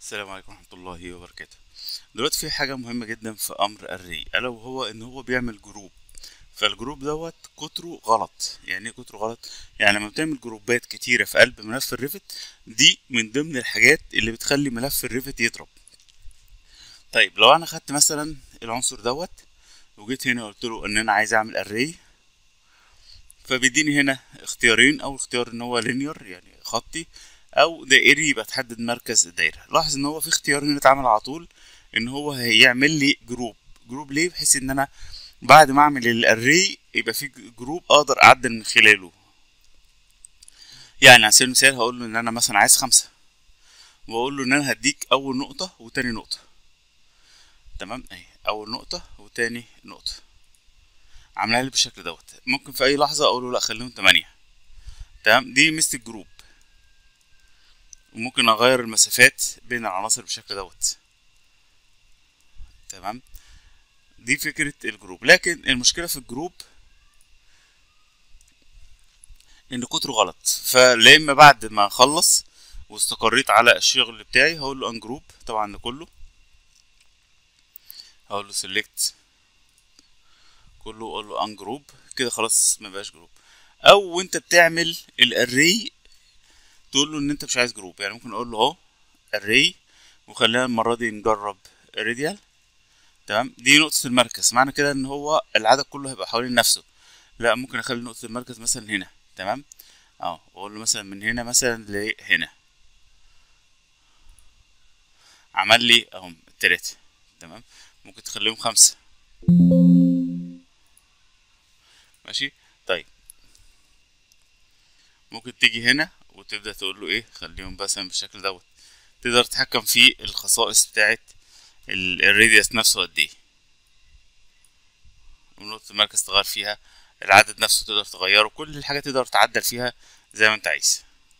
السلام عليكم ورحمة الله وبركاته دلوقتي في حاجة مهمة جدا في أمر الري ألا وهو إن هو بيعمل جروب فالجروب دوت كتره غلط يعني ايه كتره غلط يعني لما بتعمل جروبات كتيرة في قلب ملف الريفت دي من ضمن الحاجات اللي بتخلي ملف الريفت يضرب طيب لو أنا خدت مثلا العنصر دوت وجيت هنا قلت له إن أنا عايز أعمل أري فبيديني هنا اختيارين أول اختيار إن هو لينير يعني خطي او دائري يبقى تحدد مركز الدايره لاحظ ان هو في اختيار هنا اتعمل على طول ان هو هيعمل لي جروب جروب ليه بحيث ان انا بعد ما اعمل الاري يبقى في جروب اقدر اعدل من خلاله يعني على سبيل المثال هقول له ان انا مثلا عايز خمسة واقول له ان انا هديك اول نقطة وتاني نقطة تمام اهي اول نقطة وتاني نقطة عاملها لي بالشكل دوت ممكن في اي لحظة اقول له لا خليهم تمانية تمام دي ميزة الجروب وممكن اغير المسافات بين العناصر بالشكل دوت تمام دي فكرة الجروب لكن المشكلة في الجروب ان كتره غلط فلا اما بعد ما اخلص واستقريت على الشغل بتاعي هقول له ان جروب طبعا ده كله هقول له سيلكت كله اقول له ان جروب كده خلاص ما بقاش جروب او وانت بتعمل الاري تقول له ان انت مش عايز جروب يعني ممكن اقول له اهو array وخلينا المره دي نجرب radial تمام دي نقطه المركز معنى كده ان هو العدد كله هيبقى حوالين نفسه لا ممكن اخلي نقطه المركز مثلا هنا تمام اه واقول له مثلا من هنا مثلا لهنا عمل لي اهم التلاته تمام ممكن تخليهم خمسه ماشي طيب ممكن تيجي هنا وتبدأ تقول له ايه خليهم مثلا بالشكل دوت تقدر تتحكم في الخصائص بتاعت الراديوس نفسه قد ايه ونقطة المركز تغير فيها العدد نفسه تقدر تغيره كل الحاجات تقدر تعدل فيها زي ما انت عايز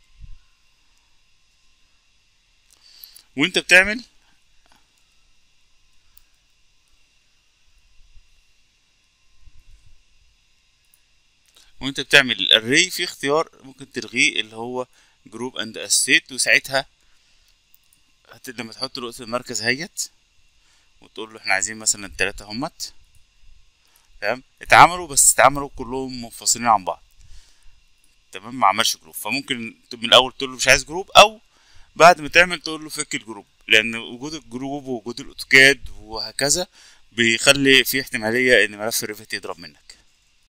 وانت بتعمل وانت بتعمل الاري في اختيار ممكن تلغيه اللي هو جروب اند اسيت وساعتها هت... لما تحط نقطة المركز هيت وتقول له احنا عايزين مثلا التلاتة همت تمام اتعملوا بس اتعملوا كلهم منفصلين عن بعض تمام ما عملش جروب فممكن من الاول تقول له مش عايز جروب او بعد ما تعمل تقول له فك الجروب لان وجود الجروب ووجود الاوتوكاد وهكذا بيخلي في احتمالية ان ملف الريفت يضرب منك